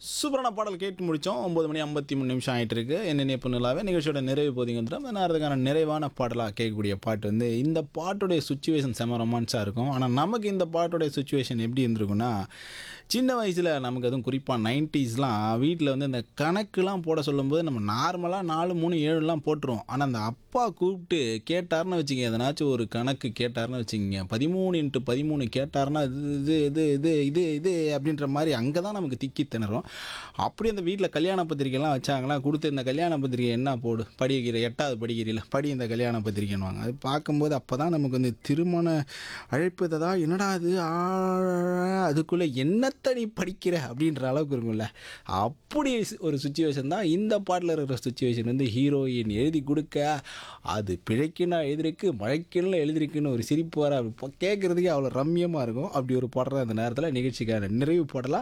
சூப்பரான பாடல் கேட்டு முடித்தோம் ஒம்பது மணி ஐம்பத்தி மூணு நிமிஷம் ஆகிட்டு இருக்கு என்ன நினைப்பு நல்லாவே நிகழ்ச்சியோட நிறைவு போதிங்க அந்த நேரத்துக்கான நிறைவான பாடலாக கேட்கக்கூடிய பாட்டு வந்து இந்த பாட்டுடைய சுச்சுவேஷன் செம ரொமான்ஸாக இருக்கும் ஆனால் நமக்கு இந்த பாட்டுடைய சுச்சுவேஷன் எப்படி இருந்திருக்குன்னா சின்ன வயசில் நமக்கு அதுவும் குறிப்பாக நைன்ட்டீஸ்லாம் வீட்டில் வந்து இந்த கணக்குலாம் போட சொல்லும்போது நம்ம நார்மலாக நாலு மூணு ஏழுலாம் போட்டுருவோம் ஆனால் அந்த அப்பா கூப்பிட்டு கேட்டார்னு வச்சுங்க எதனாச்சும் ஒரு கணக்கு கேட்டார்னு வச்சுக்கோங்க பதிமூணு இன்ட்டு பதிமூணு கேட்டார்னா இது இது இது இது இது இது அப்படின்ற மாதிரி அங்கே தான் நமக்கு திக்கி திணறும் அப்படி அந்த வீட்டில் கல்யாண பத்திரிக்கைலாம் வச்சாங்களா கொடுத்து இந்த கல்யாண பத்திரிக்கை என்ன போடு படிக்கிற எட்டாவது படிக்கிறீல படி இந்த கல்யாண பத்திரிக்கைன்னுவாங்க அது பார்க்கும்போது அப்போ தான் நமக்கு வந்து திருமண அழைப்பு ததா என்னடா அது ஆ, அதுக்குள்ளே என்னத்தை நீ படிக்கிற அப்படின்ற அளவுக்கு இருக்கும்ல அப்படி ஒரு சுச்சுவேஷன் தான் இந்த பாட்டில் இருக்கிற சுச்சுவேஷன் வந்து ஹீரோயின் எழுதி கொடுக்க அது பிழைக்குன்னா எழுதிருக்கு மழைக்குன்னு எழுதிருக்குன்னு ஒரு சிரிப்பு வர கேட்குறதுக்கே அவ்வளோ ரம்யமாக இருக்கும் அப்படி ஒரு பாடலாம் அந்த நேரத்தில் நிகழ்ச்சிக்கான நிறைவு பாடலாம்